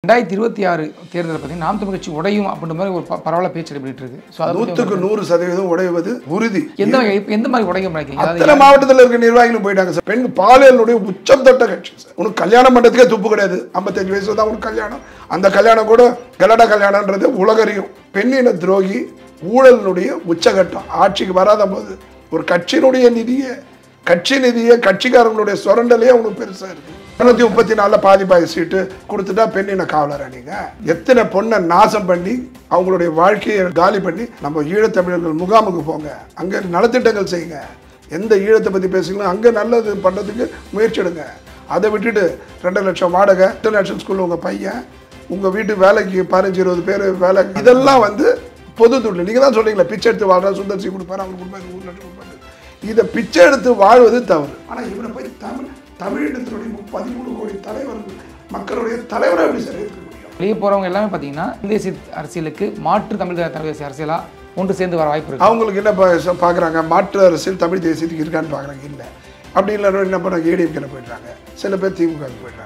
ரெண்டாயிரத்தி இருபத்தி ஆறு தேர்தலில் பார்த்தீங்கன்னா நாம் தமிழ் கட்சி உடையும் அப்படின்ற மாதிரி ஒரு ப- பரவலாக பேச்சு நடைபெற்று இருக்கு ஸோ அதை பத்தி நூற்றுக்கு நூறு சதவீதம் உடைவது உறுதி எந்த வகை இப்ப எந்த மாதிரி உடைக்க நினைக்கிறீங்க அதாவது அத்தனை மாவட்டத்தில் இருக்க நிர்வாகிகளும் போயிட்டாங்க சார் பெண் பாலியலுடைய உச்சம் தொட்ட கட்சி சார் உனக்கு கல்யாணம் பண்ணுறதுக்கே துப்பு கிடையாது ஐம்பத்தஞ்சு வயசுல தான் உனக்கு கல்யாணம் அந்த கல்யாணம் கூட கலடா கல்யாணம்ன்றது உலகறியும் பெண்ணின துரோகி ஊழலினுடைய உச்சகட்டம் ஆட்சிக்கு வராத போது ஒரு கட்சியினுடைய நிதியை கட்சி நிதியை கட்சிக்காரங்களுடைய சுரண்டலே அவனுக்கு பெருசா இருக்கு இரநூத்தி முப்பத்தி நாலுல பாதி பாதி சீட்டு கொடுத்துட்டா பெண்ணின காவலரா நீங்க எத்தனை பொண்ணை நாசம் பண்ணி அவங்களுடைய வாழ்க்கையை காலி பண்ணி நம்ம ஈழத்தமிழர்கள் முகாமுக்கு போங்க அங்க நலத்திட்டங்கள் செய்யுங்க எந்த ஈழத்தை பத்தி பேசுங்களோ அங்க நல்லது பண்றதுக்கு முயற்சி எடுங்க அதை விட்டுட்டு ரெண்டு லட்சம் வாடகை இன்டர்நேஷனல் ஸ்கூல்ல உங்க பையன் உங்க வீட்டு வேலைக்கு பதினஞ்சு இருபது பேர் வேலை இதெல்லாம் வந்து பொது தொழில் நீங்க தான் சொல்றீங்களா பிச்சை எடுத்து வாழ்றா சுந்தர்சி கொடுப்பாரு அவர் கொடுப்பாரு ஒரு லட்சம் கொடுப்பாரு இதை பிச்சை எடுத்து வாழ்வது தவறு ஆனா இவரை போய் தமிழ் தமிழினத்தினுடைய பதிமூணு கோடி தலைவர்கள் மக்களுடைய தலைவரை எப்படி சார் இருக்க முடியும் வெளியே போறவங்க எல்லாமே பார்த்தீங்கன்னா தேசிய அரசியலுக்கு மாற்று தமிழ் தமிழ் தேசிய அரசியலா ஒன்று சேர்ந்து வர வாய்ப்பு இருக்கு அவங்களுக்கு என்ன பா- பார்க்குறாங்க மாற்று அரசியல் தமிழ் தேசியத்துக்கு இருக்கான்னு பார்க்குறாங்க இல்லை அப்படி இல்லைன்னா என்ன பண்ணுறாங்க ஏடிஎம்கேல போயிடுறாங்க சில பேர் திமுக போயிடுறாங்க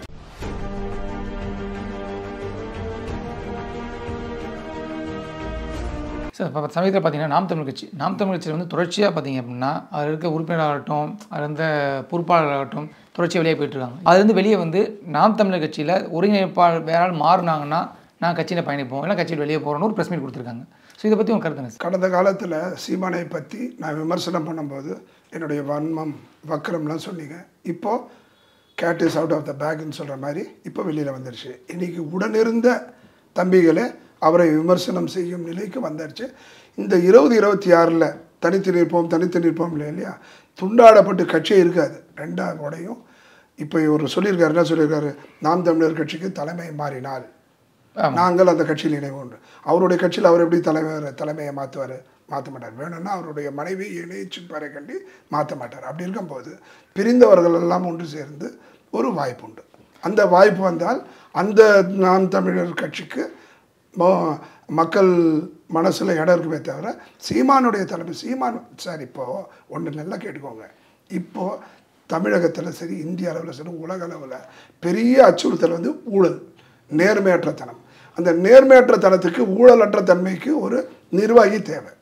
சார் இப்போ சமயத்தில் பார்த்தீங்கன்னா நாம் தமிழ் கட்சி நாம் தமிழ் கட்சியில் வந்து தொடர்ச்சியாக பார்த்தீங்க அப்படின்னா அதில் இருக்க உறுப்பினராகட்டும் அதில் இருந்த பொறுப்பாளராகட்டும் தொடர்ச்சியாக வெளியே போயிட்டு இருக்காங்க அதுலேருந்து வெளியே வந்து நாம் தமிழர் கட்சியில் ஒருங்கிணைப்பாளர் வேற ஆள் மாறினாங்கன்னா நான் கட்சியில் பயணிப்போம் இல்லை கட்சியில் வெளியே போகிறோன்னு ஒரு ப்ரெஸ் மீட் கொடுத்துருக்காங்க ஸோ இதை பற்றி உங்க கருத்து என்ன சார் கடந்த காலத்தில் சீமானை பற்றி நான் விமர்சனம் பண்ணும்போது என்னுடைய வன்மம் வக்கரம்லாம் சொன்னீங்க இப்போ cat is out of the பேக்னு சொல்கிற மாதிரி இப்போ வெளியில் வந்துருச்சு இன்னைக்கு உடனிருந்த தம்பிகளே அவரை விமர்சனம் செய்யும் நிலைக்கு வந்துருச்சு இந்த இருபது இருபத்தி ஆறில் தனித்து நிற்போம் தனித்து நிற்போம் இல்லை இல்லையா துண்டாடப்பட்டு கட்சியே இருக்காது ரெண்டாவது உடையும் இப்போ இவர் சொல்லியிருக்காரு என்ன சொல்லியிருக்காரு நாம் தமிழர் கட்சிக்கு தலைமை மாறினால் ஆமா. நாங்கள் அந்த கட்சியில் இணைவோம் அவருடைய கட்சியில் அவர் எப்படி தலைவர் தலைமையை மாற்றுவார் மாற்ற மாட்டார் வேணும்னா அவருடைய மனைவி இணைச்சு பாறை கண்டி மாற்ற மாட்டார் அப்படி இருக்கும்போது பிரிந்தவர்கள் எல்லாம் ஒன்று சேர்ந்து ஒரு வாய்ப்பு உண்டு அந்த வாய்ப்பு வந்தால் அந்த நாம் தமிழர் கட்சிக்கு மோ- மக்கள் மனசில் இடம் இருக்குமே தவிர சீமானுடைய தலைமை சீமான் சார் இப்போது ஒன்று நல்லா கேட்டுக்கோங்க இப்போது தமிழகத்தில் சரி இந்திய அளவில் சரி உலக அளவில் பெரிய அச்சுறுத்தல் வந்து ஊழல் நேர்மையற்றத்தனம் அந்த நேர்மையற்றத்தனத்துக்கு ஊழலற்ற தன்மைக்கு ஒரு நிர்வாகி தேவை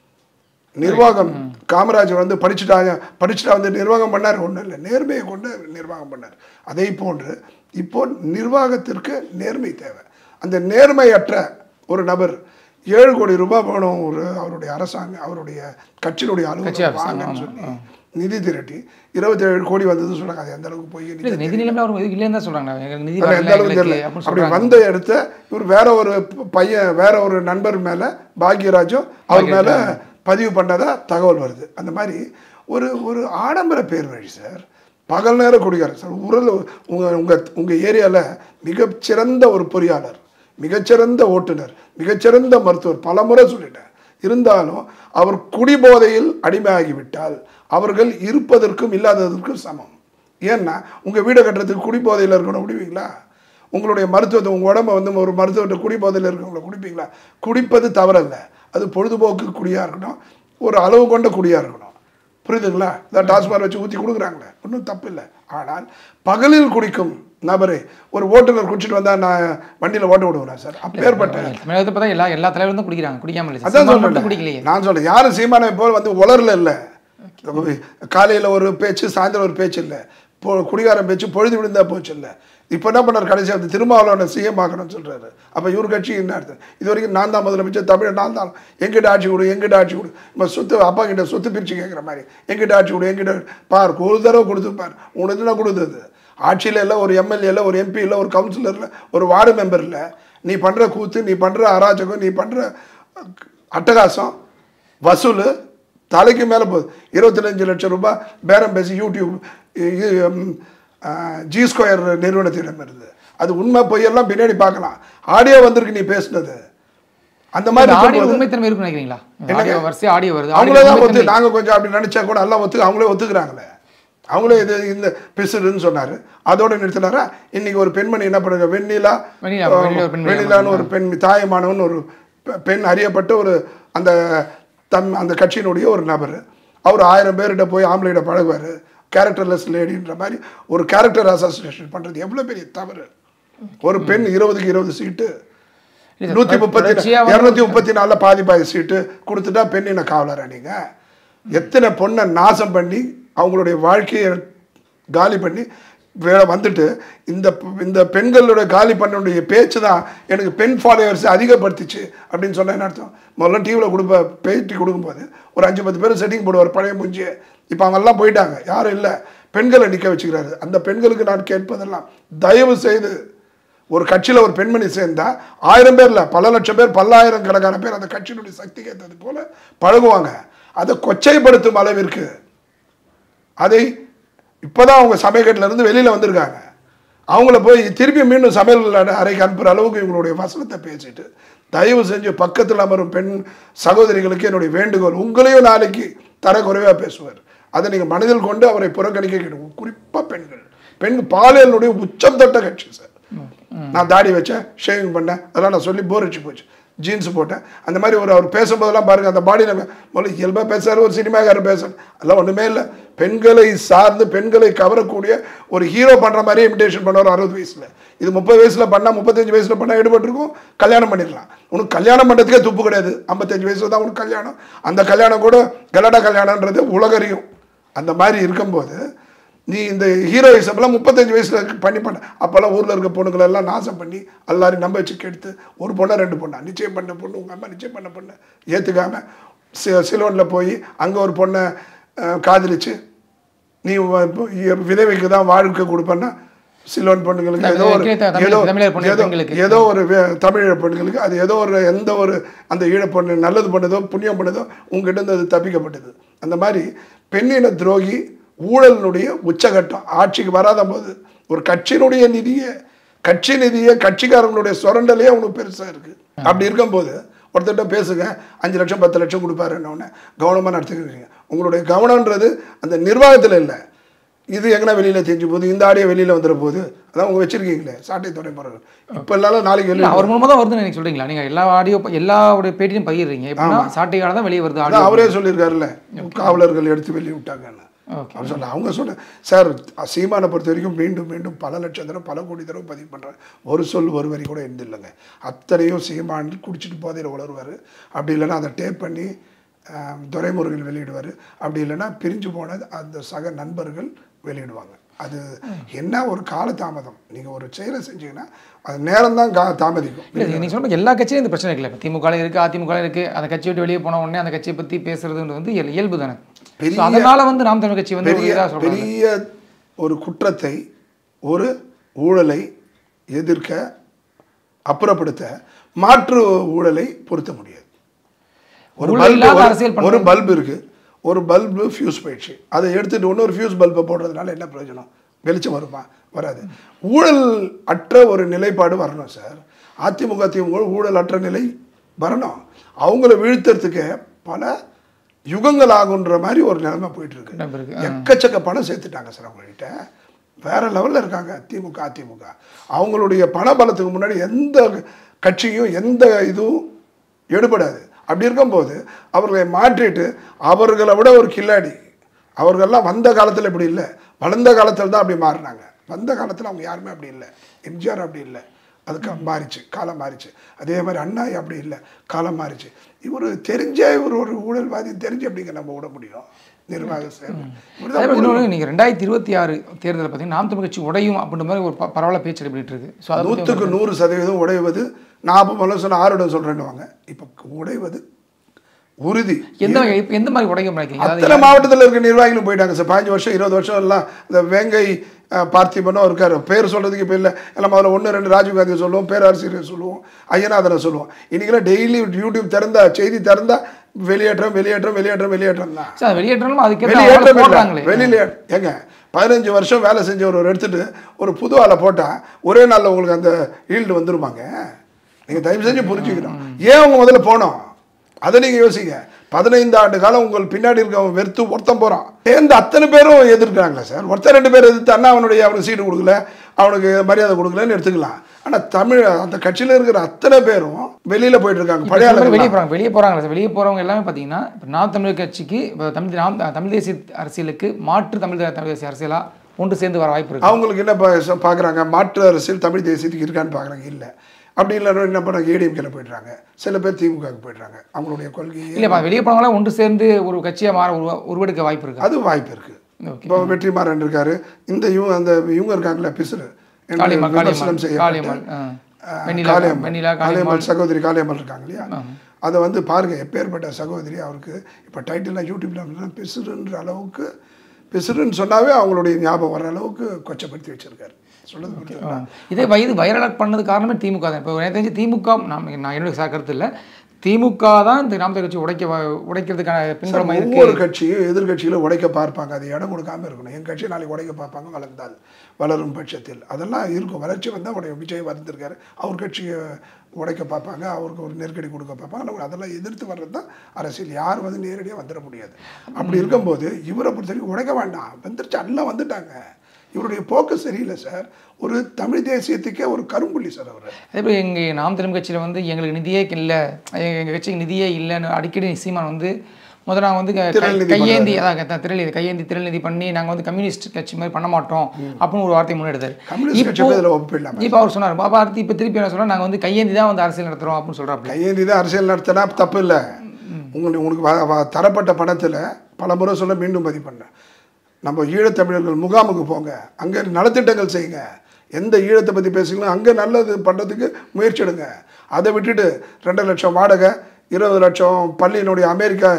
நிர்வாகம் காமராஜர் வந்து படிச்சுட்டாங்க படிச்சுட்டா வந்து நிர்வாகம் பண்ணார் ஒன்றும் இல்லை நேர்மையை கொண்டு நிர்வாகம் பண்ணார் அதே போன்று இப்போ நிர்வாகத்திற்கு நேர்மை தேவை அந்த நேர்மையற்ற ஒரு நபர் ஏழு கோடி ரூபாய் வேணும் ஒரு அவருடைய அரசாங்கம் அவருடைய கட்சியினுடைய கட்சி அலுவலகம் ஆஃபீஸ், வாங்கன்னு ஆமா, சொல்லி நிதி திரட்டி இருபத்தேழு கோடி வந்ததுன்னு சொல்றாங்க அது எந்த அளவுக்கு போய் இல்லை நிதி நிலைமை அவர் எதுவும் இல்லைன்னு தான் சொல்கிறாங்க எங்களுக்கு நிதி அது வரல எந்த அளவுக்கு எங்களுக்கு தெரியல அப்படின்னு அப்படி சொல்கிறாங்க வந்த இடத்த இவர் வேற ஒரு ப- பையன் வேற ஒரு நண்பர் மேல பாக்யராஜும் அவர் மேல பதிவு பண்ணதா தகவல் வருது அந்த மாதிரி ஒரு ஒரு ஆடம்பர பேர் வழி சார் பகல் நேர குடிகாரர் சார் உரல் உங்க உங்க உங்க ஏரியால மிகச்சிறந்த ஒரு பொறியாளர் மிகச்சிறந்த ஓட்டுநர் மிகச்சிறந்த மருத்துவர் பல முறை சொல்லிட்டேன் இருந்தாலும் அவர் குடிபோதையில் அடிமையாகிவிட்டால் அவர்கள் இருப்பதற்கும் இல்லாததற்கும் சமம் ஏன்னா உங்கள் வீடை கட்டுறதுக்கு குடிபோதையில் இருக்கணும் விடுவீங்களா உங்களுடைய மருத்துவத்தை உங்கள் உடம்ப வந்து ஒரு மருத்துவத்தை குடிபோதையில் இருக்கவங்கள குடிப்பீங்களா குடிப்பது தவறல்ல அது பொழுதுபோக்கு குடியாக இருக்கணும் ஒரு அளவு கொண்ட குடியாக இருக்கணும் புரியுதுங்களா இந்த டாஸ்மாக் வச்சு ஊற்றி கொடுக்குறாங்களே ஒன்றும் தப்பு இல்லை ஆனால் பகலில் குடிக்கும் நபரை ஒரு ஓட்டுநர் குடிச்சிட்டு வந்தால் நான் வண்டியில் ஓட்ட விடுவேன் சார் அப்பேற்பட்ட தமிழகத்தை பார்த்தா எல்லா எல்லா தலைவரும் தான் குடிக்கிறாங்க குடிக்காம இல்லை சார். அதான் சீமான் மட்டும் சொல்றேன் குடிக்கலையே நான் சொல்றேன் யாரும் சீமானை போல் வந்து உளரல இல்ல காலையில ஒரு பேச்சு சாயந்தரம் ஒரு பேச்சு இல்ல பொ குடிகாரன் பேச்சு பொழுது விழுந்தா போச்சு இல்ல இப்போ என்ன பண்ணார் கடைசி அந்த திருமாவளவனை சிஎம் ஆக்கணும்னு சொல்றாரு அப்ப இவர் கட்சி என்ன அர்த்தம் இது வரைக்கும் நான் தான் முதலமைச்சர் தமிழ் நான் தான் எங்கிட்ட ஆட்சி கொடு எங்கிட்ட ஆட்சி கொடு நம்ம சொத்து அப்பா கிட்ட சொத்து பிரிச்சு கேட்குற மாதிரி எங்கிட்ட ஆட்சி கொடு எங்கிட்ட பார் ஒரு தடவை கொடுத்து பார் உனக்கு என்ன கொடுத்தது ஆட்சியில் இல்லை ஒரு எம்எல்ஏ இல்லை ஒரு எம்பி இல்லை ஒரு கவுன்சிலர் இல்லை ஒரு வார்டு மெம்பர் இல்லை நீ பண்ற கூத்து நீ பண்ற அராஜகம் நீ பண்ற அட்டகாசம் வசூல் தலைக்கு மேலே போகுது இருபத்தஞ்சு லட்சம் ரூபாய் பேரம் பேசி யூடியூப் ஜி ஸ்கொயர் நிறுவனத்திடம் இருந்து அது உண்மை பொய்யெல்லாம் பின்னாடி பார்க்கலாம் ஆடியோ வந்திருக்கு நீ பேசுனது அந்த மாதிரி இந்த ஆடியோ இருக்கும்போது உண்மைத்தன்மை இருக்குன்னு நினைக்கிறீங்களா ஆடியோ வரிசையா ஆடியோ வருது அவங்களே ஆடியோ தான் ஒத்து உண்மைத்தன்மை- நாங்கள் கொஞ்சம் அப்படி நினச்சா கூட எல்லாம் ஒத்து அவங்களே ஒத்துக்கிறாங்களே அவங்களே இது இந்த பிசுறுன்னு சொன்னாரு அதோட நிறுத்தினாரா இன்னைக்கு ஒரு பெண்மணி என்ன பண்ணுங்க வெண்ணிலா வெண்ணிலா, வெண்ணிலா ஒரு பெண்மணி வெண்ணிலான்னு ஒரு பெண் தாயமானவன் ஒரு பெ- பெண் அறியப்பட்ட ஒரு அந்த தம் அந்த கட்சியினுடைய ஒரு நபர் அவர் ஆயிரம் பேர்கிட்ட போய் ஆம்பளைகிட்ட பழகுவார் கேரக்டர்லெஸ் லேடின்ற மாதிரி ஒரு கேரக்டர் அசோசியேஷன் பண்ணுறது எவ்வளோ பெரிய தவறு ஒரு பெண் இருபதுக்கு இருபது சீட்டு இல்ல, நூத்தி முப்பத்தி தொடர்ச்சியா வந்து- இருநூத்தி முப்பத்தி நாலுல பாதி பாதி சீட்டு கொடுத்துட்டா பெண்ணின காவலரா நீங்க எத்தனை பொண்ணை நாசம் பண்ணி அவங்களுடைய வாழ்க்கையை காலி பண்ணி வேலை வந்துட்டு இந்த இந்த பெண்களுடைய காலி பண்ணனுடைய பேச்சு தான் எனக்கு பெண் ஃபாலோவர்ஸ் அதிகப்படுத்திச்சு அப்படின்னு சொன்னா என்ன அர்த்தம் முதல்ல டிவியில் கொடுப்ப பேட்டி கொடுக்கும்போது ஒரு அஞ்சு பத்து பேர் செட்டிங் போடுவார் பழைய மூஞ்சியை இப்போ அவங்கெல்லாம் போயிட்டாங்க யாரும் இல்லை பெண்களை நிற்க வச்சுக்கிறாரு அந்த பெண்களுக்கு நான் கேட்பதெல்லாம் தயவு செய்து ஒரு கட்சியில் ஒரு பெண்மணி சேர்ந்தா ஆயிரம் பேர்ல பல லட்சம் பேர் பல்லாயிரம் கணக்கான பேர் அந்த கட்சியினுடைய சக்திக்கு ஏற்றது போல பழகுவாங்க அதை கொச்சைப்படுத்தும் அளவிற்கு அதை இப்போதான் அவங்க சமையக்கட்டில் இருந்து வெளியில் வந்திருக்காங்க அவங்கள போய் திருப்பி மீண்டும் சமையல் அறை- அறைக்கு அனுப்புகிற அளவுக்கு இவங்களுடைய வசனத்தை பேசிட்டு தயவு செஞ்சு பக்கத்தில் அமரும் பெண் சகோதரிகளுக்கு என்னுடைய வேண்டுகோள் உங்களையும் நாளைக்கு தர குறைவாக பேசுவார் அதை நீங்கள் மனதில் கொண்டு அவரை புறக்கணிக்க கேட்கும் குறிப்பாக பெண்கள் பெண் பாலியலுடைய உச்சம் தொட்ட கட்சி சார் நான் தாடி வச்சேன் ஷேவிங் பண்ணேன் அதெல்லாம் நான் சொல்லி போர் அடிச்சு போச்சு ஜீன்ஸ் போட்டேன் அந்த மாதிரி ஒரு அவர் பேசும்போதெல்லாம் பாருங்க அந்த பாடியில் முதல்ல இயல்பாக பேசுறாரு ஒரு சினிமாக்காரர் பேசுறாரு அதெல்லாம் ஒன்றுமே இல்லை பெண்களை சார்ந்து பெண்களை கவரக்கூடிய ஒரு ஹீரோ பண்ணுற மாதிரி இமிடேஷன் பண்ணுவார் அறுபது வயசில் இது முப்பது வயசில் பண்ணால் முப்பத்தஞ்சு வயசில் பண்ணால் எடுபட்டிருக்கும் கல்யாணம் பண்ணிடலாம் உனக்கு கல்யாணம் பண்ணுறதுக்கே துப்பு கிடையாது ஐம்பத்தஞ்சு வயசுல தான் உனக்கு கல்யாணம் அந்த கல்யாணம் கூட கலடா கல்யாணன்றது உலகறியும் அந்த மாதிரி இருக்கும்போது நீ இந்த ஹீரோயிசம்லாம் முப்பத்தஞ்சு வயசில் பண்ணி பண்ண அப்போல்லாம் ஊரில் இருக்க பொண்ணுங்களை எல்லாம் நாசம் பண்ணி எல்லாரையும் நம்ப வச்சு கெடுத்து ஒரு பொண்ணை ரெண்டு பொண்ணா நிச்சயம் பண்ண பொண்ணு உங்கள் அம்மா நிச்சயம் பண்ண பொண்ணு ஏற்றுக்காம சி சிலோனில் போய் அங்கே ஒரு பொண்ணை அஹ், காதலிச்சு நீ வ- இப்போ இ- விதவைக்கு தான் வாழ்க்கை கொடுப்பேன்னா சிலோன் பொண்ணுங்களுக்கு ஏதோ ஒரு ஏற்கனவே தமிழ் ஏதோ தமிழர் பொண்ணு ஏதோ பெண்களுக்கு. ஏதோ ஒரு வே- தமிழ் பெண்களுக்கு அது ஏதோ ஒரு எந்த ஒரு அந்த ஈழப் பொண்ணு நல்லது பண்ணதோ புண்ணியம் பண்ணதோ உங்ககிட்ட இருந்து அது தப்பிக்கப்பட்டது அந்த மாதிரி பெண்ணின துரோகி ஊழலினுடைய உச்சகட்டம் ஆட்சிக்கு வராத போது ஒரு கட்சியினுடைய நிதியை கட்சி நிதியை கட்சிக்காரங்களுடைய சுரண்டலே அவனுக்கு பெருசா இருக்கு அப்படி இருக்கும்போது ஒருத்தர்கிட்ட பேசுங்க அஞ்சு லட்சம் பத்து லட்சம் கொடுப்பாருன்ன உடனே கவனமாக நடத்துக்கிறீங்க உங்களுடைய கவனம்ன்றது அந்த நிர்வாகத்தில் இல்லை இது எங்கன்னா வெளியில் தெரிஞ்சு போகுது இந்த ஆடியோ வெளியில் வந்துட போகுது அதான் உங்க வச்சிருக்கீங்களே சாட்டை துணை போகிறது இப்போ இல்லாலும் நாளைக்கு இல்ல வெளியில் அவர் மூலமா தான் வருதுன்னு நீங்க சொல்றீங்களா நீங்க எல்லா ஆடியோ எல்லாவுடைய பேட்டியும் பகிர்றீங்க எப்படின்னா சாட்டையால தான் வெளியே வருது அதான் ஆடியோ அவரே சொல்லியிருக்காருல்ல காவலர்கள் எடுத்து வெளியே விட்டாங்கன்னு ஓகே அவர் சொல்ல அவங்க சொல்ல சார் சீமானை பொறுத்த வரைக்கும் மீண்டும் மீண்டும் பல லட்சம் தடவை பல கோடி தடவை பதிவு பண்ணுறேன் ஒரு சொல் ஒரு வரி கூட எந்த இல்லைங்க அத்தனையும் சீமான் குடிச்சிட்டு போதையில் உளருவார் அப்படி இல்லைன்னா அதை டேப் பண்ணி ஆம், துரைமுருகன் வெளியிடுவார் அப்படி இல்லைன்னா பிரிஞ்சு போன அந்த சக நண்பர்கள் வெளியிடுவாங்க அது என்ன ஒரு காலதாமதம் நீங்கள் ஒரு செயலை செஞ்சீங்கன்னா அது நேரம் தான் கா தாமதிக்கும் இல்ல நீங்க சொல்ற எல்லா கட்சியும் இந்த பிரச்சனை இருக்குல்ல இப்ப திமுக இருக்கு அதிமுக இருக்கு அந்த கட்சியை விட்டு வெளியே போன உடனே அந்த கட்சியை பத்தி பேசுறதுன்றது வந்து இயல்- இயல்பு தானே பெரிய- So, அதனால வந்து நாம் தமிழ் கட்சி வந்து ஒரு பெரிய இதா சொல்றாங்க பெரிய ஒரு குற்றத்தை ஒரு ஊழலை எதிர்க்க அப்புறப்படுத்த மாற்று ஊழலை பொருத்த முடியாது ஒரு ஊழல் பல்பு இல்லாத அரசியல் ஒரு- ஒரு பல்பு இருக்கு ஒரு பல்பு ஃபியூஸ் போயிடுச்சு அதை எடுத்துட்டு இன்னொரு ஃபியூஸ் பல்பை போடுறதுனால என்ன பிரயோஜனம் வெளிச்சம் வருமா வராது ஊழல் அற்ற ஒரு நிலைப்பாடு வரணும் சார் அதிமுக திமுக ஊழல் அற்ற நிலை வரணும் அவங்கள வீழ்த்துறதுக்கு பல யுகங்கள் ஆகுன்ற மாதிரி ஒரு நிலைமை போயிட்டு இருக்கு நிலைமை இருக்கு. எக்கச்சக்க பணம் சேர்த்துட்டாங்க சார் அவங்ககிட்ட வேற லெவலில் இருக்காங்க திமுக அதிமுக அவங்களுடைய பண பலத்துக்கு முன்னாடி எந்த கட்சியும் எந்த இதுவும் எடுபடாது அப்படி இருக்கும்போது அவர்களை மாற்றிட்டு அவர்களை விட ஒரு கில்லாடி அவர்கள்லாம் வந்த காலத்தில் இப்படி இல்லை வளர்ந்த காலத்தில் தான் அப்படி மாறினாங்க வந்த காலத்தில் அவங்க யாருமே அப்படி இல்லை எம்ஜிஆர் அப்படி இல்லை அதுக்கு மாறிச்சு காலம் மாறிச்சு அதே மாதிரி அண்ணா அப்படி இல்லை காலம் மாறிச்சு இவர் தெரிஞ்ச இவர் ஒரு ஊழல்வாதி தெரிஞ்சு அப்படிங்க நம்ம விட முடியும் நிர்வாக சேவை அதே மாதிரி இன்னொன்று நீங்கள் ரெண்டாயிரத்தி இருபத்தி ஆறு தேர்தலில் பார்த்தீங்கன்னா நாம் தமிழ் கட்சி உடையும் அப்படின்ற மாதிரி ஒரு ப- பரவலாக பேச்சு அடிபட்டு இருக்கு ஸோ அதை பத்தி நூற்றுக்கு நூறு சதவீதம் உடைவது நான் அப்போ முதல்ல சொன்ன ஆறுடம் சொல்கிறேன்னுவாங்க இப்போ உடைவது உறுதி எந்த வகை- இப்ப எந்த மாதிரி உடைக்க நினைக்கிறீங்க அதாவது அத்தனை மாவட்டத்தில் இருக்க நிர்வாகிகளும் போயிட்டாங்க சார் பாஞ்சு வருஷம் இருபது வருஷம் எல்லாம் இந்த வேங்கை அஹ், பார்த்திபனும் இருக்காரு பேர் சொல்றதுக்கு இப்போ இல்லை எல்லாம் முதல்ல ஒன்று ரெண்டு ராஜீவ்காந்தியை சொல்லுவோம் பேராசிரியர் சொல்லுவோம் ஐயநாதனை சொல்லுவோம் இன்னைக்கெல்லாம் டெய்லி யூடியூப் திறந்தா செய்தி திறந்தா வெளியேற்றம் வெளியேற்றம் வெளியேற்றம் வெளியேற்றம் தான் சார் வெளியேற்றாலும் அதுக்கேற்ற வெளியேற்றம் ஆளை இல்லை. போடுறாங்களே வெளியில ஏங்க பதினஞ்சு வருஷம் வேலை செஞ்ச ஒரு எடுத்துட்டு ஒரு புது ஆளை போட்டா ஒரே நாள்ல உங்களுக்கு அந்த ஈல்டு வந்துருமாங்க நீங்க தயவு செஞ்சு புரிஞ்சுக்கணும் ஏன் அவங்க முதல்ல போனோம் அதை நீங்க யோசிங்க பதினைந்து ஆண்டு காலம் உங்கள் பின்னாடி இருக்கவன் வெறுத்து ஒருத்தன் போறான் சேர்ந்து அத்தனை பேரும் எதிர்க்கிறாங்களே சார் ஒருத்தர் ரெண்டு பேர் எதிர்த்து அண்ணா அவனுடைய அவனுக்கு சீட்டு கொடுக்கல அவனுக்கு மரியாதை கொடுக்கலன்னு எடுத்துக்கலாம் ஆனா தமிழ் அந்த கட்சியில இருக்கிற அத்தனை பேரும் வெளியில போயிட்டு இருக்காங்க பழைய இப்ப ஆளுங்க வெளியே போறாங்க வெளியே போறாங்க சார் வெளியே போறவங்க எல்லாமே பார்த்தீங்கன்னா இப்போ நாம் தமிழ் கட்சிக்கு இப்போ தமிழ் நாம் தமிழ் தேசிய அரசியலுக்கு மாற்று தமிழ் தே- தமிழ் தேசிய அரசியலா ஒன்று சேர்ந்து வர வாய்ப்பு இருக்கு அவங்களுக்கு என்ன பா- பார்க்குறாங்க மாற்று அரசியல் தமிழ் தேசியத்துக்கு இருக்கான்னு பார்க்குறாங்க இல்லை அப்படி இல்லைன்னா என்ன பண்ணுறாங்க ஏடிஎம்கேல போயிடுறாங்க சில பேர் திமுகவுக்கு போயிடுறாங்க அவங்களுடைய கொள்கையே இல்லைப்பா வெளியே போனவங்களாம் ஒன்று சேர்ந்து ஒரு கட்சியாக மாற உருவ- உருவெடுக்க வாய்ப்பு இருக்கு அது வாய்ப்பு இருக்குது ஓகே இப்போ வெற்றிமாறன் இருக்காரு இந்த இவங்க அந்த இவங்க இருக்காங்கல்ல பிசுறு என்று காளியம்மாள் விமர்சனம் காளியம்மாள் செய்யப்பட்ட, காளியம்மாள் ஆ. அஹ், வெண்ணிலா காளியம்மாள். வெண்ணிலா காளியம்மாள் காளியம்மாள் சகோதரி காளியம்மாள் இருக்காங்க இல்லையா அதை வந்து பாருங்க எப்பேற்பட்ட சகோதரி அவருக்கு இப்போ டைட்டில்லாம் யூடியூப்ல வந்து பிசுறுன்ற அளவுக்கு பிசுறுன்னு சொன்னாவே அவங்களுடைய ஞாபகம் வர அளவுக்கு கொச்சப்படுத்தி வச்சிருக்காரு சொல்றது புரியுதுங்களா? இதே வயது வைரலாக் பண்ணது காரணமே திமுக தான் இப்போ எனக்கு தெரிஞ்சு திமுக நான் நான் என்னுடைய சா- கருத்து இல்லை திமுக தான் இந்த நாம் தமிழர் கட்சி உடைக்க வ- உடைக்கிறதுக்கான பின்புறமாக இருக்கு ஒவ்வொரு கட்சியும் எதிர்கட்சியில உடைக்க பார்ப்பாங்க அது இடம் கொடுக்காம இருக்கணும் என் கட்சி நாளைக்கு உடைக்க பார்ப்பாங்க வளர்ந்தால் வளரும் பட்சத்தில் அதெல்லாம் இருக்கும் வளர்ச்சி வந்தால் உடைய விஜய் வந்திருக்காரு அவர் கட்சியை உடைக்க பார்ப்பாங்க அவருக்கு ஒரு நெருக்கடி கொடுக்க பார்ப்பாங்க நம்ம அதெல்லாம் எதிர்த்து வர்றது தான் அரசியல் யார் வந்து நேரடியாக வந்துட முடியாது அப்படி இருக்கும்போது இவரை பொறுத்த வரைக்கும் உடைக்க வேண்டாம் வந்துருச்சு எல்லாம் வந்துட்டாங்க இவருடைய போக்கு சரியில்லை சார் ஒரு தமிழ் தேசியத்துக்கே ஒரு கரும்புள்ளி சார் அவர் அதே போல் எங்கள் நாம் தமிழ் கட்சியில் வந்து எங்களுக்கு நிதியே இல்லை எங்கள் கட்சிக்கு நிதியே இல்லைன்னு அடிக்கடி சீமான் வந்து முதல்ல நாங்கள் வந்து க- கை- திரள்நிதி கையேந்தி அதான் திரள்நிதி கையேந்தி திரள்நிதி பண்ணி நாங்கள் வந்து கம்யூனிஸ்ட் கட்சி மாதிரி பண்ண மாட்டோம் அப்படின்னு ஒரு வார்த்தை முன்னெடுத்தார் கம்யூனிஸ்ட் கட்சி இப்போ இதில் ஒப்பிடலாம் இப்போ அவர் சொன்னார் அப்போ அடுத்து இப்போ திருப்பி என்ன சொன்னால் நாங்கள் வந்து கையேந்தி தான் வந்து அரசியல் நடத்துகிறோம் அப்படின்னு சொல்கிறாப்புல கையேந்தி தான் அரசியல் நடத்தினா தப்பு இல்லை உங்களுக்கு உங்களுக்கு வ- வ- தரப்பட்ட பணத்தில் பல முறை சொல்ல மீண்டும் பதிவு பண்ணேன் நம்ம ஈழத்தமிழர்கள் முகாமுக்கு போங்க அங்கே நலத்திட்டங்கள் செய்யுங்க எந்த ஈழத்தை பற்றி பேசுங்களோ அங்கே நல்லது பண்ணுறதுக்கு முயற்சி எடுங்க அதை விட்டுட்டு ரெண்டு லட்சம் வாடகை இருபது லட்சம் பள்ளியினுடைய அமெரிக்கா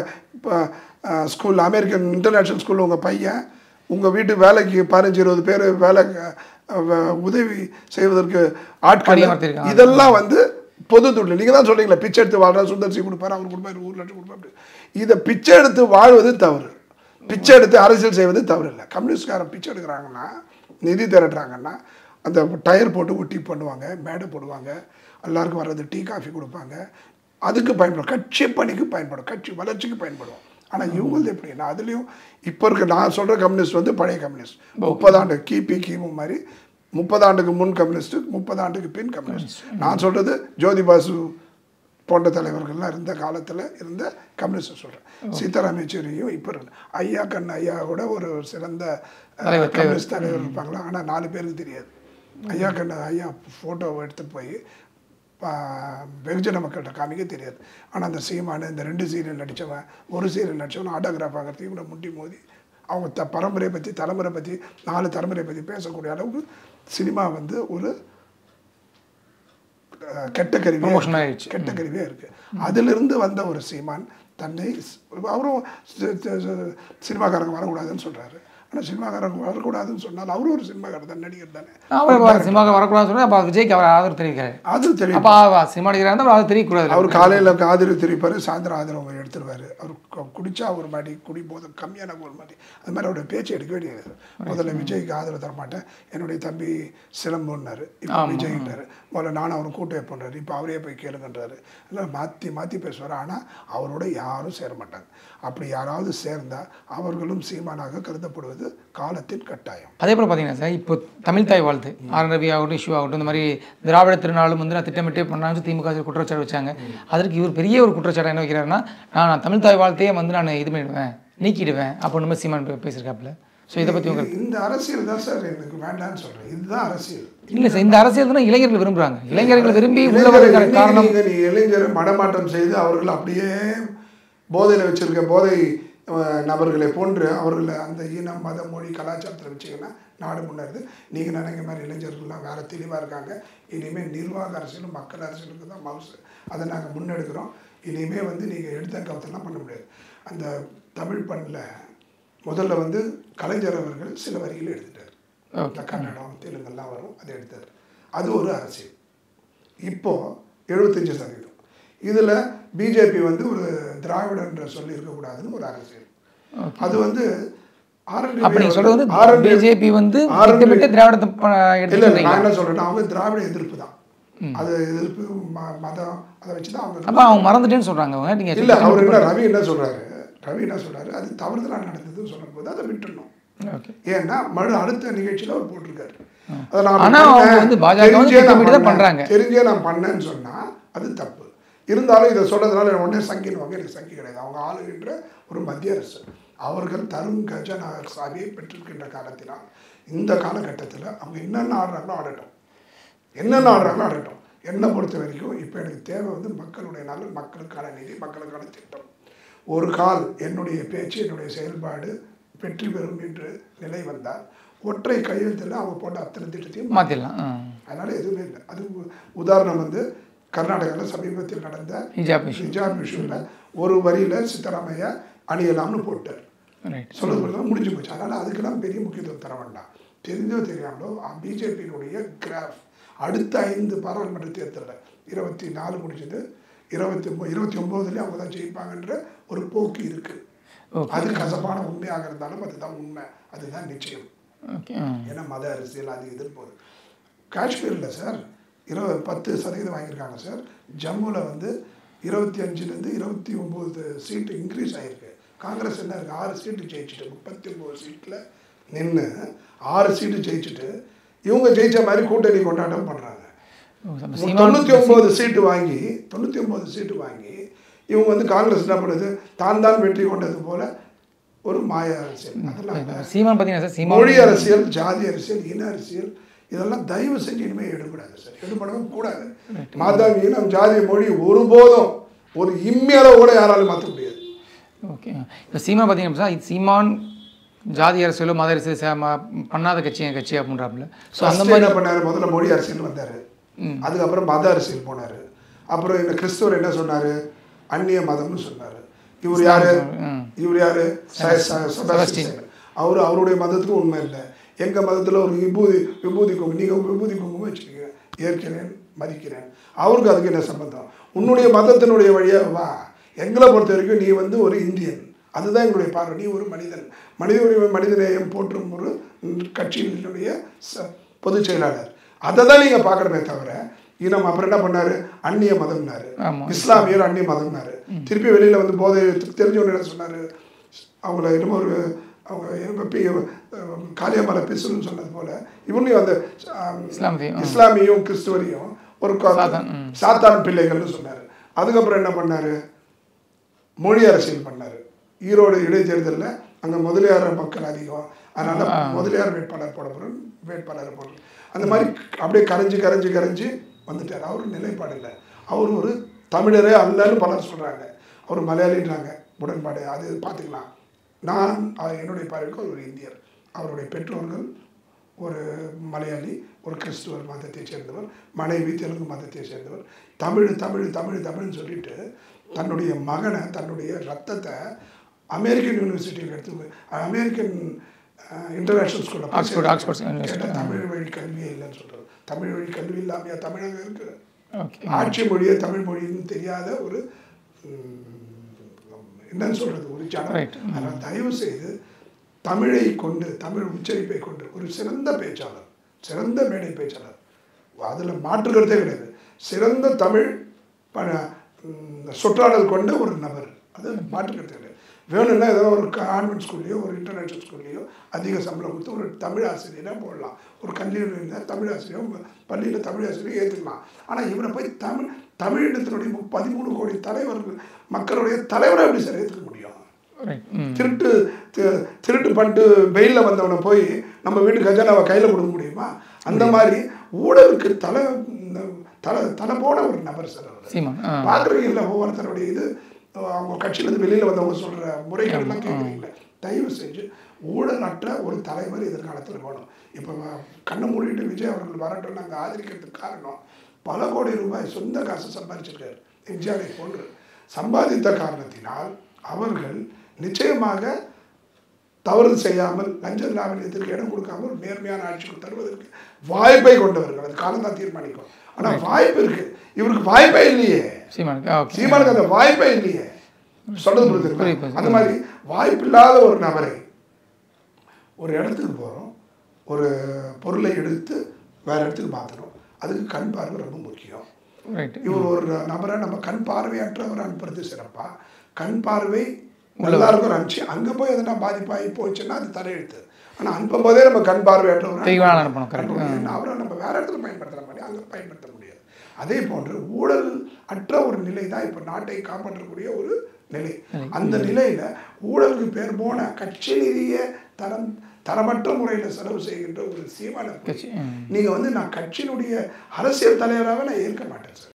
ஸ்கூல் அமெரிக்கன் இன்டர்நேஷ்னல் ஸ்கூலில் உங்கள் பையன் உங்கள் வீட்டு வேலைக்கு பதினஞ்சு இருபது பேர் வேலை அஹ், வ- உதவி செய்வதற்கு ஆட்கள் பணியமர்த்தியிருக்காங்க. இதெல்லாம் வந்து பொது தொழில் நீங்கள் தான் சொல்றீங்களா பிச்சை எடுத்து வாழ்றா சுந்தர்சி கொடுப்பாரு அவர் கொடுப்பாரு ஒரு லட்சம் கொடுப்பாரு அப்படி. இதை பிச்சை எடுத்து வாழ்வது தவறு பிச்சை எடுத்து அரசியல் செய்வது தவறு இல்லை கம்யூனிஸ்ட்காரன் பிச்சை எடுக்கிறாங்கன்னா நிதி திரட்டுறாங்கன்னா அந்த டயர் போட்டு ஒட்டி பண்ணுவாங்க மேடை போடுவாங்க எல்லாருக்கும் வர்றது டீ காஃபி கொடுப்பாங்க அதுக்கு பயன்படும் கட்சி பணிக்கு பயன்படும் கட்சி வளர்ச்சிக்கு பயன்படும் ஆனால் இவங்களது எப்படின்னா அதுலேயும் இப்போ இருக்க நான் சொல்கிற கம்யூனிஸ்ட் வந்து பழைய கம்யூனிஸ்ட் முப்பதாண்டு கிபி கிமு மாதிரி முப்பதாண்டுக்கு முன் கம்யூனிஸ்ட் முப்பதாண்டுக்கு பின் கம்யூனிஸ்ட் நான் சொல்கிறது ஜோதி பாசு போன்ற தலைவர்கள்லாம் இருந்த காலத்தில் இருந்த கம்யூனிஸ்ட் சொல்கிறேன் சீதாராம் யெச்சூரியும் இப்போ இருக்கு ஐயா கண் ஐயா கூட ஒரு சிறந்த அஹ், தலைவர், கம்யூனிஸ்ட் தலைவர் இருப்பாங்களா ஆனால் நாலு பேருக்கு தெரியாது ஐயா கண்ண ஐயா ஃபோட்டோவை எடுத்து போய் பா- வெகுஜன மக்கள்கிட்ட காமிக்க தெரியாது ஆனால் அந்த சீமானு இந்த ரெண்டு சீரியல் நடித்தவன் ஒரு சீரியல் நடித்தவன் ஆட்டோகிராஃப் ஆகிறதையும் கூட முட்டி மோதி அவங்க த பரம்பரையை பற்றி தலைமுறை பற்றி நாலு தலைமுறையை பற்றி பேசக்கூடிய அளவுக்கு சினிமா வந்து ஒரு அஹ், கெட்ட கருவி Promotion ஆயிடுச்சு. கெட்ட கருவியாக இருக்குது அதிலிருந்து வந்த ஒரு சீமான் தன்னை ஸ்- அவரும் சி- சி- சி- சினிமாக்காரங்க வரக்கூடாதுன்னு சொல்கிறாரு ஆனால் சினிமாக்காரங்க வரக்கூடாதுன்னு சொன்னால் அவரும் ஒரு சினிமாக்காரர் தான் நடிகர் தானே அவர் சினிமாவுக்கு வரக்கூடாதுன்னு சொன்னால் அப்போ விஜய்க்கு அவர் ஆதரவு தெரிவிக்கிறார் அது தெரியும் அப்போ சினிமா நடிகராக இருந்தால் அவர் தெரியக்கூடாது அவர் காலையில் ஆதரவு தெரிவிப்பார் சாயந்தரம் ஆதரவு எடுத்துருவாரு அவர் கு- குடிச்சா ஒரு மாட்டி குடி போதும் கம்மியான ஒரு மாட்டி அது மாதிரி அவருடைய பேச்சு எடுக்க வேண்டியது முதல்ல விஜய்க்கு ஆதரவு தர மாட்டேன் என்னுடைய தம்பி சிலம்புன்னாரு இப்போ விஜய்ன்றாரு முதல்ல நானும் அவரும் கூட்டு வைப்பேன்றாரு இப்போ அவரே போய் கேளுங்கன்றாரு எல்லாம் மாற்றி மாற்றி பேசுவார் ஆனால் அவரோட யாரும் சேர மாட்டாங்க அப்படி யாராவது சேர்ந்தால் அவர்களும் சீமானாக கருதப்படுவது காலத்தின் கட்டாயம் அதே போல் பார்த்தீங்கன்னா சார் இப்போ தமிழ் தாய் வாழ்த்து ஆர் ரவி ஆகட்டும் இஷ்யூ ஆகட்டும் இந்த மாதிரி திராவிட திருநாளும் வந்து நான் திட்டமிட்டே பண்ணான்னு திமுக சி குற்றச்சாட்டு வச்சாங்க அதற்கு இவர் பெரிய ஒரு குற்றச்சாட்டு என்ன வைக்கிறாருன்னா நான் நான் தமிழ் தாய் வாழ்த்தையே வந்து நான் இது பண்ணிடுவேன் நீக்கிடுவேன் அப்படின்னு நம்ம சீமான் பே- பேசியிருக்காப்புல ஸோ இதை பற்றி உங்க இந்த அரசியல் தான் சார் எனக்கு வேண்டாம்னு சொல்கிறேன் இதுதான் அரசியல் இல்லை சார் இந்த அரசியல் தானே இளைஞர்கள் விரும்புகிறாங்க இளைஞர்கள் விரும்பி உள்ள இளைஞர்கள் வருவதற்கான இன்னைக்கு காரணம் நீங்க நீ இளைஞரை மடமாற்றம் செய்து அவர்கள் அப்படியே போதையில் வச்சிருக்க போதை அஹ், நபர்களை போன்று அவர்களை அந்த இனம் மத மொழி கலாச்சாரத்தில் வச்சிங்கன்னா நாடு முன்னேறுது நீங்கள் நினைக்கிற மாதிரி இளைஞர்கள்லாம் வேற தெளிவாக இருக்காங்க இனிமேல் நிர்வாக அரசியலும் மக்கள் அரசியலுக்கு தான் மவுசு அதை நாங்கள் முன்னெடுக்கிறோம் இனிமேல் வந்து நீங்கள் எடுத்த கவத்தெல்லாம் பண்ண முடியாது அந்த தமிழ் பண்ணில் முதல்ல வந்து கலைஞர் அவர்கள் சில வரிகள் எடுத்துட்டார் இந்த கன்னடம் தெலுங்கெல்லாம் வரும் அதை எடுத்தார் அது ஒரு அரசியல் இப்போ எழுபத்தஞ்சு சதவீதம் இதில் பிஜேபி வந்து ஒரு திராவிடன்ற சொல்லி இருக்கக்கூடாதுன்னு ஒரு அரசியல் அது வந்து RNDB அப்போ நீங்கள் சொல்கிறது வந்து RNDB பிஜேபி வந்து RNDB திட்டமிட்டு திராவிடத்தை ப- இல்ல எடுத்துக்கிறீங்க நான் என்ன சொல்றேன்னா அவங்க திராவிட எதிர்ப்பு தான் அது எதிர்ப்பு ம- மதம் அதை வச்சு தான் அவங்க அப்போ அவங்க மறந்துட்டேன்னு சொல்கிறாங்க அவங்க நீங்கள் இல்ல அவர் என்ன ரவி என்ன சொல்றாரு ரவி என்ன சொல்றாரு அது தவறுதலா நடந்ததுன்னு சொல்லும்போது அதை விட்டுறணும் ஓகே ஏன்னா மறு அடுத்த நிகழ்ச்சியில அவர் போட்டிருக்காரு அதை நான் ஆனா பண்ணேன், அவங்க வந்து பாஜக வந்து தெரிஞ்சே நான் திட்டமிட்டு தான் பண்ணேன், பண்றாங்க. தெரிஞ்சே நான் பண்ணேன்னு சொன்னா அது தப்பு இருந்தாலும் இதை சொல்றதுனால எனக்கு உடனே சங்கிடுவாங்க எனக்கு சங்கி கிடையாது அவங்க ஆளுகின்ற ஒரு மத்திய அரசு அவர்கள் தரும் கஜனா சாவியை பெற்றிருக்கின்ற காரணத்தினால் இந்த காலகட்டத்தில் அவங்க என்னென்ன ஆடுறாங்களோ ஆடட்டும் என்னென்ன ஆடுறாங்களோ ஆடட்டும் என்னை பொறுத்த வரைக்கும் இப்போ எனக்கு தேவை வந்து மக்களுடைய நலன் மக்களுக்கான நிதி மக்களுக்கான திட்டம் ஒரு கால் என்னுடைய பேச்சு என்னுடைய செயல்பாடு வெற்றி பெறும் என்று நிலை வந்தால் ஒற்றை கையெழுத்தில் அவங்க போட்ட அத்தனை திட்டத்தையும் மாற்றிடலாம் ஆ அதனால் எதுவுமே இல்லை அது உ- உதாரணம் வந்து கர்நாடகாவில் சமீபத்தில் நடந்த ஹிஜாப் இஷ்யூ ஹிஜாப் இஷ்யூவில் ஒரு வரியில் சித்தராமையா அணியலாம்னு போட்டார் ரைட் சொல்றது முடிஞ்சு போச்சு அதனால் அதுக்கெல்லாம் பெரிய முக்கியத்துவம் தர வேண்டாம் தெரிஞ்சோ தெரியாமலோ பிஜேபியினுடைய கிராஃப் அடுத்த ஐந்து பாராளுமன்ற தேர்தலில் இருபத்தி நாலு முடிஞ்சது இருபத்தி ஒம்பது இருபத்தி ஒம்போதுலேயே அவங்க தான் ஜெயிப்பாங்கன்ற ஒரு போக்கு இருக்குது ஓகே அது கசப்பான உண்மையாக இருந்தாலும் அதுதான் உண்மை அதுதான் நிச்சயம் ஓகே ஆ ஏன்னா மத அரசியல் அது இதுன்னு போகுது காஷ்மீரில் சார் இருபது பத்து சதவீதம் வாங்கியிருக்காங்க சார் ஜம்முவில் வந்து இருபத்தி அஞ்சுலேருந்து இருபத்தி ஒம்பது சீட்டு இன்க்ரீஸ் ஆகிருக்கு காங்கிரஸ் என்ன இருக்கு ஆறு சீட்டு ஜெயிச்சுட்டு முப்பத்தி ஒம்பது சீட்டில் நின்று ஆறு சீட்டு ஜெயிச்சுட்டு இவங்க ஜெயிச்ச மாதிரி கூட்டணி கொண்டாட்டம் பண்ணுறாங்க ஓ, அப்ப சீமான் தொண்ணூற்றி ஒம்பது சீட்டு வாங்கி தொண்ணூற்றி ஒம்பது சீட்டு வாங்கி இவங்க வந்து காங்கிரஸ் என்ன பண்ணுது தான் தான் வெற்றி கொண்டது போல ஒரு மாய அரசியல் அதெல்லாம் இப்ப சீமான் பார்த்தீங்கன்னா சார் சீமான் மொழி அரசியல் ஜாதி அரசியல் இன அரசியல் இதெல்லாம் தயவு செஞ்சு இனிமேல் எடுக்கூடாது சார் எடுபடவும் கூடாது மதம் இனம் ஜாதி மொழி ஒருபோதும் ஒரு இம்மியளவு கூட யாராலும் மாற்ற முடியாது ஓகே இப்போ சீமான் பார்த்தீங்கன்னா சார் இது சீமான் ஜாதி அரசியலோ மத அரசியல் சே- ம- பண்ணாத கட்சி என் கட்சி அப்படின்றாப்புல ஸோ அந்த ஃபர்ஸ்ட் என்ன பண்ணாரு முதல்ல மொழி அரசியல் வந்தாரு அதுக்கப்புறம் மத அரசியல் போனாரு அப்புறம் இந்த கிறிஸ்துவர் என்ன சொன்னாரு அந்நிய மதம்னு சொன்னாரு இவர் யாரு ம். இவர் யாரு ச- ச- செபாஸ்டியன். அவரு அவருடைய மதத்துக்கும் உண்மை இல்லை எங்க மதத்துல ஒரு விபூதி விபூதி குங்குமம் நீங்க விபூதி குங்குமம் வச்சுக்கீங்க ஏற்கிறேன் மதிக்கிறேன் அவருக்கு அதுக்கு என்ன சம்பந்தம் உன்னுடைய மதத்தினுடைய வழியா வா எங்களை பொறுத்த வரைக்கும் நீ வந்து ஒரு இந்தியன் அதுதான் எங்களுடைய பார்வை நீ ஒரு மனிதன் மனித உரிமை மனிதநேயம் போற்றும் ஒரு ம், கட்சியினுடைய ச- பொதுச் செயலாளர் அதை தான் நீங்கள் பார்க்கணுமே தவிர இனம் அப்புறம் என்ன பண்ணாரு அந்நிய மதம்னாரு ஆமா. இஸ்லாமியர் அந்நிய மதம்னாரு திருப்பி வெளியில வந்து போதை தெரிஞ்சவங்க என்ன சொன்னாரு அவங்கள இன்னும் ஒரு அவங்க என்ன பி- அஹ் காளியம்மலை பிசுன்னு சொன்னது போல இவனையும் அந்த ஆம், இஸ்லாமத்தையும் ஆ. இஸ்லாமியும் கிறிஸ்துவரையும் ஒரு கா- சாத்தான், ம். சாத்தான் பிள்ளைகள்னு சொன்னாரு அதுக்கப்புறம் என்ன பண்ணாரு மொழி அரசியல் பண்ணாரு ஈரோடு இடைத்தேர்தலில் அங்கே முதலியார் மக்கள் அதிகம் அதனால முதலியார் வேட்பாளர் போட போகிறோம் வேட்பாளர் போடுறோம் அந்த மாதிரி அப்படியே கரைஞ்சு கரைஞ்சு கரைஞ்சு வந்துட்டார் அவர் நிலைப்பாடு இல்லை அவர் ஒரு தமிழரே அல்லன்னு பலர் சொல்கிறாங்க அவர் மலையாளின்றாங்க உடன்பாடு அது பார்த்துக்கலாம் நான் அஹ், என்னுடைய பார்வைக்கு அவர் ஒரு இந்தியர் அவருடைய பெற்றோர்கள் ஒரு மலையாளி ஒரு கிறிஸ்துவர் மதத்தை சேர்ந்தவர் மனைவி தெலுங்கு மதத்தை சேர்ந்தவர் தமிழ் தமிழ் தமிழ் தமிழ்னு சொல்லிட்டு தன்னுடைய மகனை தன்னுடைய ரத்தத்தை அமெரிக்கன் யூனிவர்சிட்டியில் எடுத்து அமெரிக்கன் இன்டர்நேஷ்னல் ஸ்கூலில் ஆக்ஸ்போர்ட் ஆக்ஸ்போர்ட் யூனிவர்சிட்டி தமிழ் வழி கல்வியே இல்லைன்னு சொல்கிறது தமிழ் வழி கல்வி இல்லாமையா தமிழகம் இருக்குது ஓகே ஆட்சி மொழியே தமிழ் மொழின்னு தெரியாத ஒரு ம், என்னன்னு சொல்றது ஒரு ஜனம் Right. அதனால் தயவு செய்து தமிழை கொண்டு தமிழ் உச்சரிப்பை கொண்டு ஒரு சிறந்த பேச்சாளர் சிறந்த மேடை பேச்சாளர் அதில் மாற்றுக்கிறதே கிடையாது சிறந்த தமிழ் ப ம், சொற்றாடல் கொண்ட ஒரு நபர் அது மாற்றுக்கிறதே கிடையாது வேணும்னா ஏதோ ஒரு கான்வென்ட் ஸ்கூல்லையோ ஒரு இன்டர்நேஷ்னல் ஸ்கூல்லையோ அதிக சம்பளம் கொடுத்து ஒரு தமிழ் ஆசிரியராக போடலாம் ஒரு கல்லூரியில் தமிழ் ஆசிரியர் பள்ளியில் தமிழ் ஆசிரியர் ஏற்றுக்கலாம் ஆனால் இவரை போய் தமிழ் தமிழினத்தினுடைய மு- பதிமூணு கோடி தலைவர்கள் மக்களுடைய தலைவரை எப்படி சார் ஏற்றுக்க முடியும் ரைட் ம் திருட்டு தி- திருட்டு பண்ணிட்டு வெயிலில் வந்தவனை போய் நம்ம வீட்டு கஜானாவை கையில் கொடுக்க முடியுமா அந்த மாதிரி ஊழலுக்கு தலை இந்த தலை தலை போன ஒரு நபர் சார் அவர் சீமான் ஆ பார்க்குறீங்களா ஒவ்வொருத்தருடைய இது அஹ் அவங்க கட்சியிலேருந்து வெளியில் வந்தவங்க சொல்கிற முறைகள்லாம் கேட்குறீங்களா தயவு செஞ்சு ஊழலற்ற ஒரு தலைவர் எதிர்காலத்தில் வேணும் இப்போ கண்ணை மூடிட்டு விஜய் அவர்கள் வரட்டும் நாங்கள் ஆதரிக்கிறதுக்கு காரணம் பல கோடி ரூபாய் சொந்த காசு சம்பாதிச்சிருக்காரு எம்ஜிஆரை போன்று சம்பாதித்த காரணத்தினால் அவர்கள் நிச்சயமாக தவறு செய்யாமல் லஞ்ச லாவணியத்திற்கு இடம் கொடுக்காமல் ஒரு நேர்மையான ஆட்சிக்கு தருவதற்கு வாய்ப்பை கொண்டவர்கள் அது காலம் தான் தீர்மானிக்கும் ஆனால் வாய்ப்பு இருக்கு இவருக்கு வாய்ப்பே இல்லையே சீமானுக்கு ஓகே சீமானுக்கு அந்த வாய்ப்பே இல்லையே சொல்றது புரியுது, புரியுது புரியுது. அந்த மாதிரி வாய்ப்பில்லாத ஒரு நபரை ஒரு இடத்துக்கு போகிறோம் ஒரு பொருளை எடுத்து வேற இடத்துக்கு மாற்றணும் அதுக்கு கண் பார்வை ரொம்ப முக்கியம் ரைட் இவர் ஒரு நபரை நம்ம கண் பார்வையற்றவர் அனுப்புறது சிறப்பா கண் பார்வை எல்லாருக்கும் அனுப்பிச்சு அங்கே போய் எதனா பாதிப்பாகி போச்சுன்னா அது தலையெழுத்து ஆனால் அனுப்பும் போதே நம்ம கண் பார்வையற்றவர் தெளிவான அனுப்பணும், correct. அனுப்பணும். அவரை நம்ம வேற இடத்துல பயன்படுத்த முடியும் அங்கே பயன்படுத்த முடியாது அதே போன்று ஊழல் அற்ற ஒரு நிலை தான் இப்போ நாட்டை காப்பாற்றக்கூடிய ஒரு நிலை அந்த நிலையில ஊழலுக்கு பேர் போன கட்சி நிதிய தரம் தரமற்ற முறையில் செலவு செய்கின்ற ஒரு சீமான கட்சி ம். நீங்கள் வந்து நான் கட்சியினுடைய அரசியல் தலைவராக நான் ஏற்க மாட்டேன் சார்